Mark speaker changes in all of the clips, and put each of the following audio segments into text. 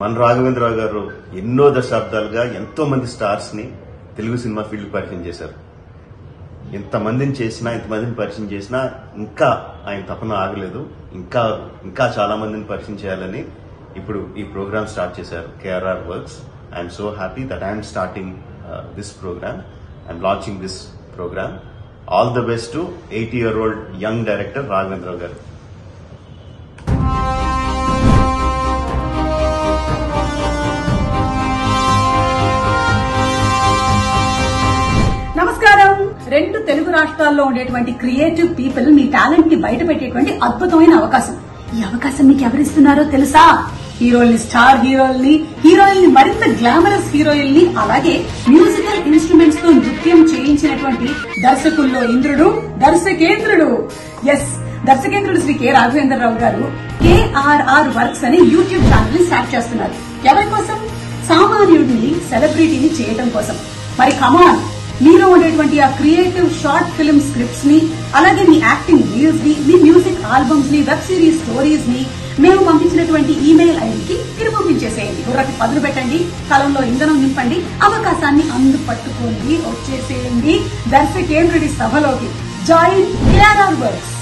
Speaker 1: మన రాఘవేంద్రరావు గారు ఎన్నో దశాబ్దాలుగా ఎంతో మంది స్టార్స్ ని తెలుగు సినిమా ఫీల్డ్ పరిచయం చేశారు ఎంతమందిని చేసినా ఎంతమందిని పరిచయం చేసినా ఇంకా ఆయన తపన ఆగలేదు ఇంకా ఇంకా చాలా మందిని పరిచయం చేయాలని ఇప్పుడు ఈ ప్రోగ్రామ్ స్టార్ట్ చేశారు K R R works I'm so happy that I'm starting this program I'm launching this program all the best to eighty year old young director Raghavendra Rao garu
Speaker 2: నమస్కారం రెండు తెలుగు రాష్ట్రాల్లో ఉండేటువంటి క్రియేటివ్ పీపుల్ మీ టాలెంట్ ని బయట పెట్టేటువంటి అద్భుతమైన అవకాశం ఈ అవకాశం మీకు ఎవరిస్తున్నారో తెలుసా హీరోల్ని స్టార్ హీరోల్ని హీరోయిన్ ని మరింత గ్లామరస్ హీరోయిన్ ని అలాగే మ్యూజికల్ ఇన్స్ట్రుమెంట్స్ తో నృత్యం చేయించినటువంటి దర్శకుల్లో ఇంద్రుడు దర్శకేంద్రుడు ఎస్ దర్శకేంద్రుడు Shri K Raghavendra Rao garu K R R works అనే యూట్యూబ్ ఛానల్ ని స్టార్ట్ చేస్తున్నారు ఎవరి కోసం సామాన్యుడిని సెలబ్రిటీని చేయడం కోసం మరి కమాన్ మీలో ఉండేటువంటి ఆ క్రియేటివ్ షార్ట్ ఫిల్మ్ స్క్రిప్ట్స్ ని అలాగే మీ యాక్టింగ్ రీల్స్ ని మీ మ్యూజిక్ ఆల్బమ్స్ ని వెబ్ సిరీస్ స్టోరీస్ ని మేము పంపించినటువంటి ఈమెయిల్ ఐడికి మీరు పంపించేసేయండి బుర్రకి పదులు పెట్టండి కాలంలో ఇంధనం నింపండి అవకాశాన్ని అందు పట్టుకోండి వచ్చేసేయండి దర్శకేంద్రుడి సభలోకి join KRR works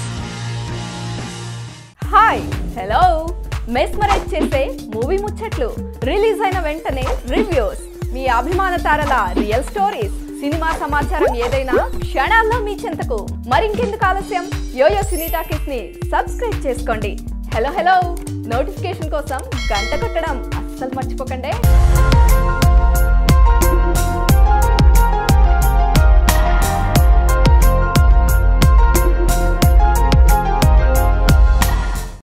Speaker 3: hi hello mesmerise చేసే మూవీ ముచ్చట్లు రిలీజ్ అయిన వెంటనే రివ్యూస్ మీ అభిమాన తారల రియల్ స్టోరీస్ సినిమా సమాచారం ఏదైనా క్షణాల్లో మీ చెంతకు మరింకెందుకు ఆలస్యం యోయో సినీ టాకీస్ ని సబ్స్క్రైబ్ చేసుకోండి హలో హలో నోటిఫికేషన్ కోసం గంట కొట్టడం అస్సలు మర్చిపోకండి